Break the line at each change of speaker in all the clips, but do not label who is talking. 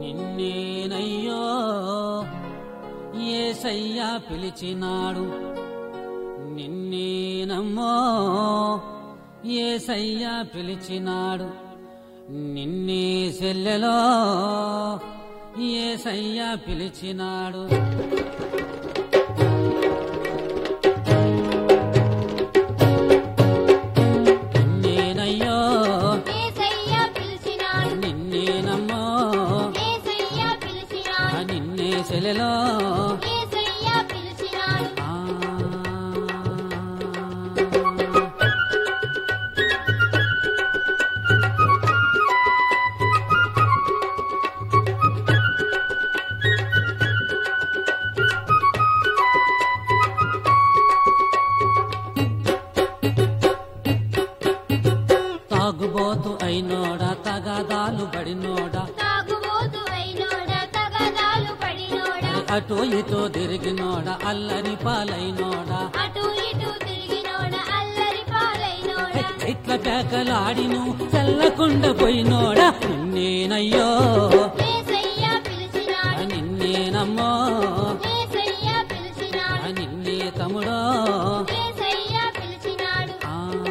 నిన్నేనయ్యో ఏసయ్యా పిలిచినాడు నిన్నేనమ్మో ఏసయ్యా పిలిచినాడు నిన్నే సెల్లెలో ఏసయ్యా పిలిచినాడు నిన్నేనయ్యో
ఏసయ్య పిలిచినాడు
నిన్నేనమ్మో
ఏసయ్య పిలిచినాడు
నిన్నే సెల్లెలో
ఏసయ్య పిలిచినాడు
ఆ తాగుబోతు అయినోడా తగాదాలు పడినోడా
తాగుబోతు అయినోడ తగదాలు పడినోడ
అటు ఇటు తిరిగినోడా అల్లరి పాలైనోడా
అటు ఇటు తిరిగినోడ అల్లరి పాలైనోడ
ఇట్ల పేకలాడిను చల్లకుండా పోయినోడా నిన్నేనయ్యో
ఏసయ్య పిలిచినాడు
నిన్నేనమ్మో
ఏసయ్య పిలిచినాడు
నిన్నే తమ్ముడో
ఏసయ్య పిలిచినాడు
ఆ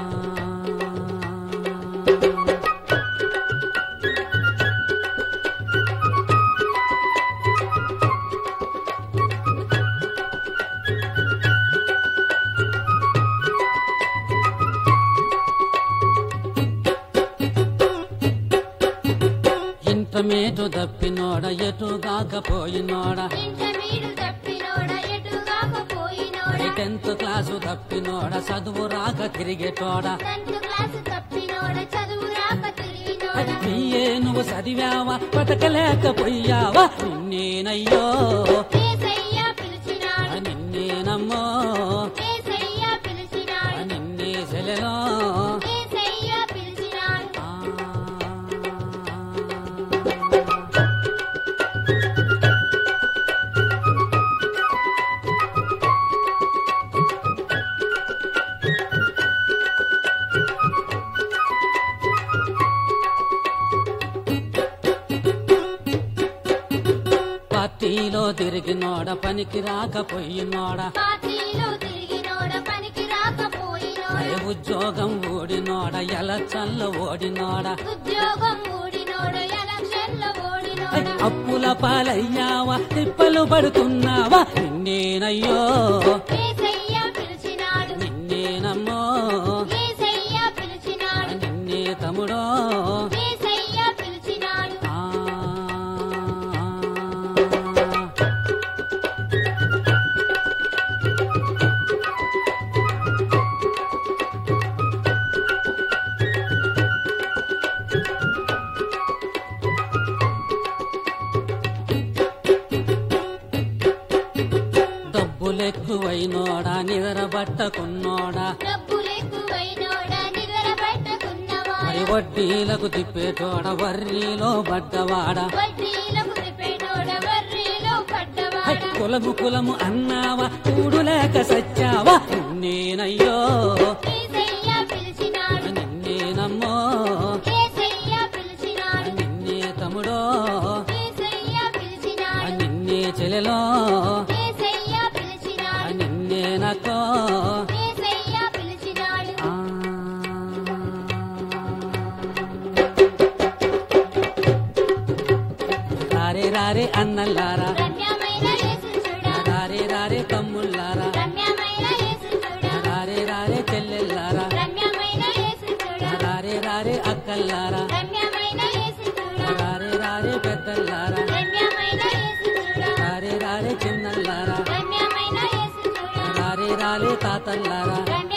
ఇంటమేటు దప్పినోడ ఎటు కాకపోయినోడ
ఇంట మీరు తప్పినోడ ఎటుగాక పోయినోడ
టెన్త్ క్లాసు తప్పినోడ చదువు రాక తిరిగేటోడ
టెన్త్ క్లాస్ తప్పినోడ చదువు రాక తిరిగినోడ
బియ్యే నువ్వు చదివావా బతకలేకపోయావా నిన్నేనయ్యో
ఏసయ్య పిలిచినాడు
నిన్నేనమ్మో
ఏసయ్య పిలిచినాడు
నిన్నే సెలెలో
ఏసయ్య పిలిచినాడు
ఆ. పార్టీలో తిరిగినోడ పనికి రాకపోయినోడ
పార్టీలో తిరిగినోడ పనికి రాకపోయినోడ
ఏ ఉద్యోగం ఓడినోడ ఎలచల్ల ఓడినోడ
ఉద్యోగం ఊడినోడ ఎలక్షన్లో ఓడినోడ
అప్పుల పాలయ్యావా తిప్పలు పడుతున్నావా నిన్నేనయ్యో
ఏసయ్య పిలిచినాడు
నిన్నేనమ్మో
ఏసయ్య పిలిచినాడు
నిన్నే తమ్ముడో
ఏసయ్య పిలిచినాడు
ఆ. డబ్బులెక్కువైనోడా నిద్రబట్టకున్నోడా
డబ్బులెక్కువైనోడ నిగర పెట్టుకున్నవాడ
మరి వడ్డీలకు తిప్పేటోడ వర్రీలో పడ్డవాడ
వడ్డీలకు తిప్పేటోడ వర్రీలో పడ్డవాడ
కులము కులము అన్నావా కూడులేక సచ్చావా నిన్నేనయ్యో
ఏసయ్య పిలిచినాడు
నిన్నేనమ్మో
ఏసయ్య పిలిచినాడు
నిన్నే తమ్ముడో
ఏసయ్య పిలిచినాడు
నిన్నే చెలెలో
ఏసయ్య పిలిచినాడు
నిన్నే నక్కో
ఏసయ్య పిలిచినాడు
ఆ. రారే రారే అన్నల్లారా
రమ్యమైన యేసు చూడ
రారే రారే తమ్ముళ్ళారా
రమ్యమైన యేసు చూడ
రారే రారే చెల్లెల్లారా
రమ్యమైన యేసు చూడ
రారే రారే అక్కల్లారా
రమ్యమైన యేసు చూడ
రారే రారే పెద్దల్లారా
రమ్యమైన యేసు చూడ
రారే రారే చిన్నల్లారా
రమ్యమైన యేసు చూడ
రారే రారే తాతల్లారా
రమ్య